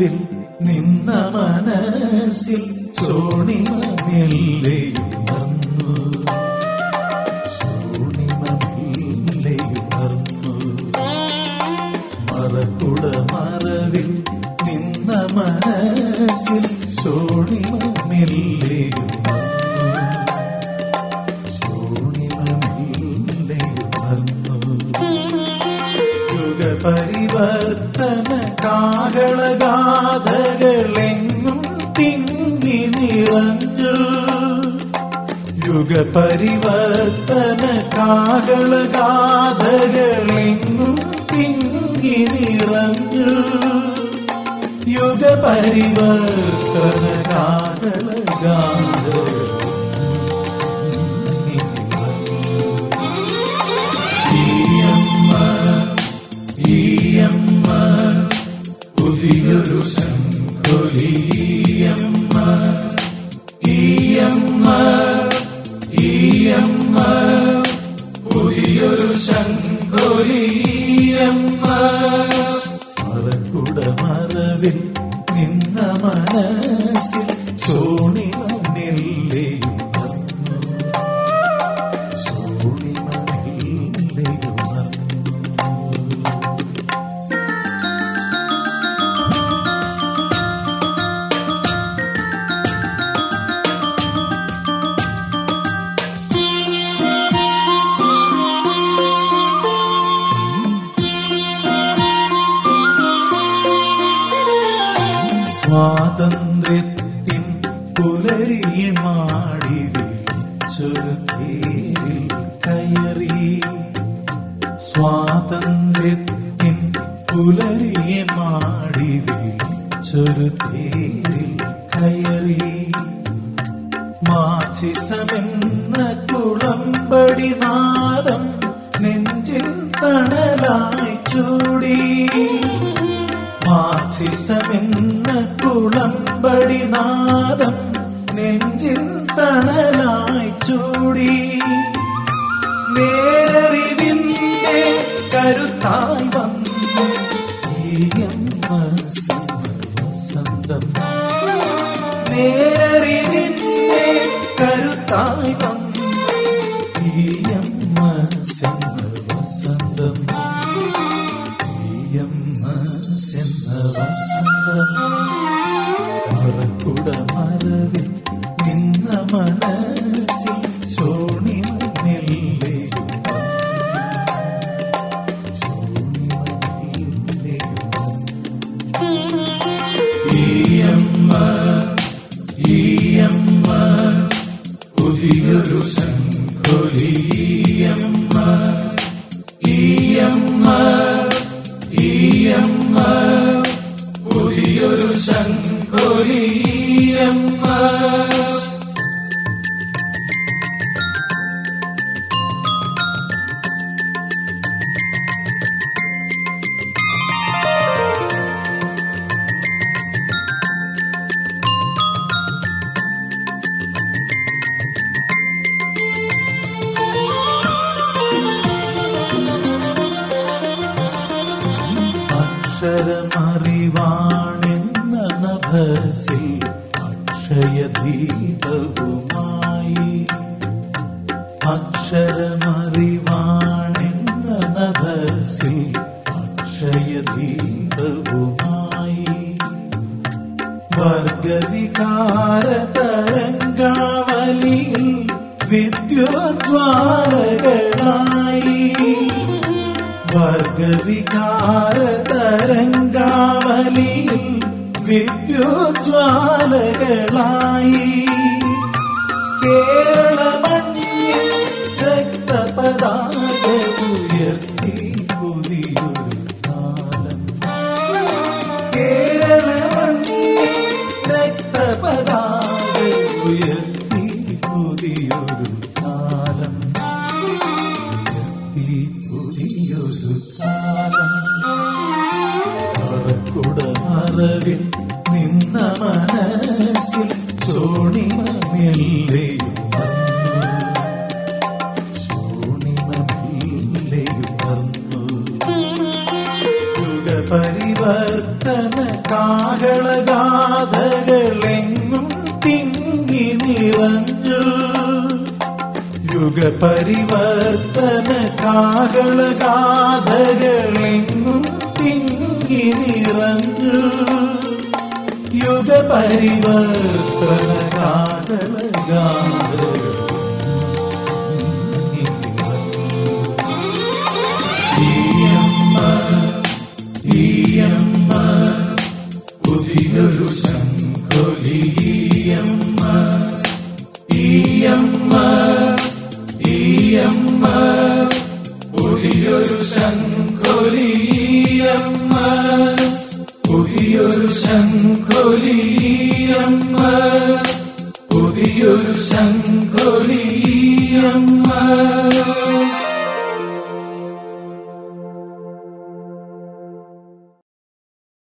മറവിൽ നിന്ന മനസ്സിൽ സോണിമമെല്ലയുണർന്നു സോണിമമെല്ലയുണർന്നു മറക്കുട മറവിൽ നിന്ന മനസ്സിൽ സോണിമമെല്ലയുണർന്നു സോണിമമെല്ലയുണർന്നു യുഗപരിവർത്തന കാകളഗാഥകളെങ്ങും തിങ്ങി നിറഞ്ഞു യുഗപരിവർത്തന കാകളഗാഥകളെങ്ങും തിങ്ങി നിറഞ്ഞു യുഗപരിവർത്തന കാകളഗാഥകൾ പുതിയൊരു ശംഖൊലിയമ്മ ഈയമ്മ ഈയമ്മ പുതിയൊരു ശംഖൊലിയമ്മ മറക്കുട മറവിൽ നിന്ന മനസ്സിൽ സോണിമമെല്ലയുണർന്നു സോണിമമെല്ലയുണർന്നു സ്വാതന്ത്ര്യത്തിൻ പുലരിയെ മാടി വിളിച്ചൊരു തേരിൽ കയറി സ്വാതന്ത്ര്യത്തിൻ പുലരിയെ മാടി വിളിച്ചൊരു തേരിൽ കയറി മാച്ചിസമെന്ന കുളമ്പടി നാദം നെഞ്ചിൽ തണലായി ചൂടി മാച്ചിസമെന്ന കുളമ്പടി നാദം നെഞ്ചിൽ തണലായി ചൂടി നേരറിവിന്റെ കരുത്തായി വന്നു ഈയമ്മ വസന്തം നേരറിവിന്റെ കരുത്തായി വന്നു ഈയമ്മ വസന്തം ഈയമ്മ വസന്തം മറക്കുട മറവിൽ നിന്ന മനസ്സിൽ ചോണിമല്ലേ ഈയമ്മ ഈയമ്മ പുതിയൊരു ശംഖൊലിയമ്മ ഈയമ്മ ഈയമ്മ പുതിയൊരു ശംഖൊലിയമ്മ അക്ഷരമറിവാണെന്ന നഭസിൽ അക്ഷയദീപവുമായി അക്ഷരമറിവാണെന്ന നഭസിൽ അക്ഷയദീപവുമായി വർഗവികാര തരംഗാവലിയിൽ വിദ്യോജ്വാലകളായി വർഗവികാര തരംഗാവലിയിൽ വിദ്യോജ്വാലകളായി കേരള മണ്ണിൽ രക്തപതാക ഉയർത്തി പുതിയൊരു കാലം കേരള മണ്ണിൽ രക്തപതാക ഉയർത്തി പുതിയൊരു കാലം ഈ പുതിയൊരു കാലം മറക്കുട മറവിൽ നിന്ന മനസ്സിൽ സോണിമമെല്ലയും സോണിമമെല്ലയുണർന്നു യുഗപരിവർത്തന കാകള ഗാഥകളെങ്ങും തിങ്ങി നിറഞ്ഞു യുഗപരിവർത്തന കാകളഗാഥകളെങ്ങും തിങ്ങി നിറഞ്ഞു യുഗപരിവർത്തന കാകളഗാഥകൾ പുതിയൊരു ശംഖൊലി പുതിയൊരു ശംഖൊലി പുതിയൊരു ശംഖൊലി പുതിയൊരു ശംഖൊലി